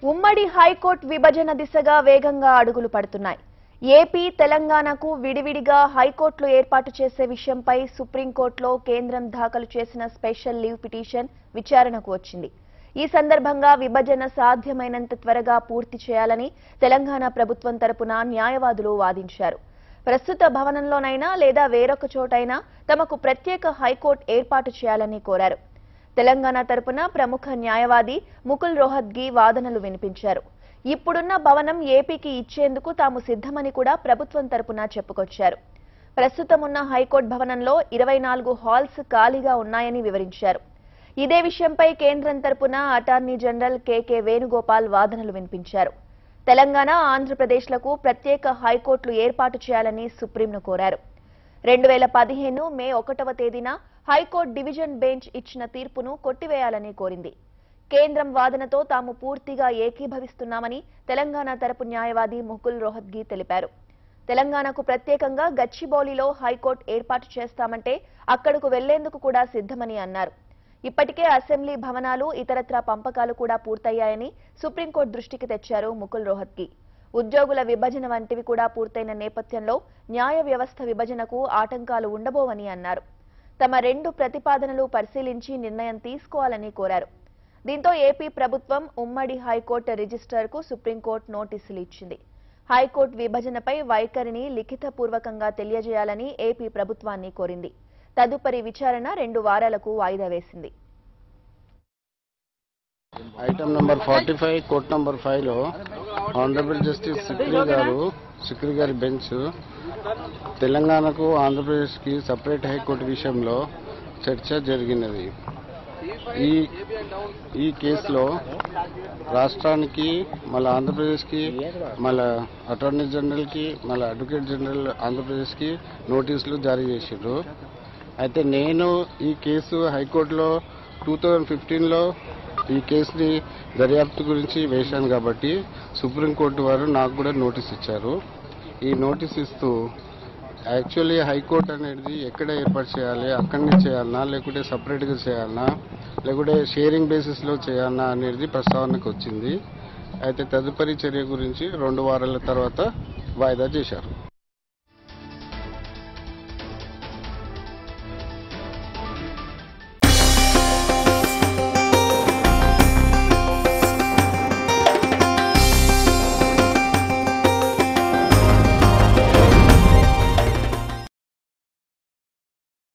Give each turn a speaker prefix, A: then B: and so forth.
A: ఉమ్మడి హైకోర్టు విభజన దిశగా వేగంగా అడుగులు పడుతున్నాయి ఏపీ తెలంగాణకు విడివిడిగా హైకోర్టులు ఏర్పాటు చేసే విషయంపై సుప్రీంకోర్టులో కేంద్రం దాఖలు చేసిన స్పెషల్ లీవ్ పిటిషన్ విచారణకు వచ్చింది ఈ సందర్భంగా విభజన సాధ్యమైనంత త్వరగా పూర్తి చేయాలని తెలంగాణ ప్రభుత్వం తరపున న్యాయవాదులు వాదించారు ప్రస్తుత భవనంలోనైనా లేదా వేరొక చోటైనా తమకు ప్రత్యేక హైకోర్టు ఏర్పాటు చేయాలని కోరారు తెలంగాణ తరపున ప్రముఖ న్యాయవాది ముకుల్ రోహత్గి వాదనలు వినిపించారు ఇప్పుడున్న భవనం ఏపీకి ఇచ్చేందుకు తాము సిద్ధమని కూడా ప్రభుత్వం తరపున చెప్పుకొచ్చారు ప్రస్తుతం ఉన్న హైకోర్టు భవనంలో ఇరవై నాలుగు హాల్స్ ఖాళీగా ఉన్నాయని వివరించారు ఇదే విషయంపై కేంద్రం తరపున అటార్నీ జనరల్ కెకే వేణుగోపాల్ వాదనలు వినిపించారు తెలంగాణ ఆంధ్రప్రదేశ్లకు ప్రత్యేక హైకోర్టులు ఏర్పాటు చేయాలని సుప్రీంను కోరారు రెండు వేల పదిహేను మే ఒకటవ తేదీన హైకోర్టు డివిజన్ బెంచ్ ఇచ్చిన తీర్పును కొట్టివేయాలని కోరింది కేంద్రం వాదనతో తాము పూర్తిగా ఏకీభవిస్తున్నామని తెలంగాణ తరపు న్యాయవాది ముకుల్ రోహత్గి తెలిపారు తెలంగాణకు ప్రత్యేకంగా గచ్చిబౌలిలో హైకోర్టు ఏర్పాటు చేస్తామంటే అక్కడకు వెళ్లేందుకు కూడా సిద్ధమని అన్నారు ఇప్పటికే అసెంబ్లీ భవనాలు ఇతరత్రా పంపకాలు కూడా పూర్తయ్యాయని సుప్రీంకోర్టు దృష్టికి తెచ్చారు ముకుల్ రోహత్గి ఉద్యోగుల విభజన వంటివి కూడా పూర్తయిన నేపథ్యంలో న్యాయ వ్యవస్థ విభజనకు ఆటంకాలు ఉండబోవని అన్నారు తమ రెండు ప్రతిపాదనలు పరిశీలించి నిర్ణయం తీసుకోవాలని కోరారు దీంతో ఏపీ ప్రభుత్వం ఉమ్మడి హైకోర్టు రిజిస్టర్కు సుప్రీంకోర్టు నోటీసులు ఇచ్చింది హైకోర్టు విభజనపై వైఖరిని లిఖితపూర్వకంగా తెలియజేయాలని ఏపీ ప్రభుత్వాన్ని కోరింది తదుపరి విచారణ రెండు వారాలకు వాయిదా వేసింది
B: item number forty five court number five లో ఆనరబుల్ జస్టిస్ సిక్రీ గారు సిక్రీ గారి బెంచ్ తెలంగాణకు ఆంధ్రప్రదేశ్కి సపరేట్ హైకోర్టు విషయంలో చర్చ జరిగినది ఈ ఈ కేసులో రాష్ట్రానికి మళ్ళీ ఆంధ్రప్రదేశ్కి మళ్ళీ అటార్నీ జనరల్కి మళ్ళీ అడ్వకేట్ జనరల్ ఆంధ్రప్రదేశ్కి నోటీసులు జారీ చేసిండ్రు అయితే నేను ఈ కేసు హైకోర్టులో టూ థౌజండ్ ఫిఫ్టీన్లో ఈ కేసుని దర్యాప్తు గురించి వేశాను కాబట్టి సుప్రీంకోర్టు వారు నాకు కూడా నోటీస్ ఇచ్చారు ఈ నోటీస్ ఇస్తూ యాక్చువల్లీ హైకోర్టు అనేది ఎక్కడ ఏర్పాటు చేయాలి అక్కడనే చేయాలనా లేకుంటే సపరేట్గా చేయాలనా లేకుంటే షేరింగ్ బేసిస్లో చేయాలనా అనేది ప్రస్తావనకు వచ్చింది అయితే తదుపరి చర్య గురించి రెండు వారాల తర్వాత వాయిదా చేశారు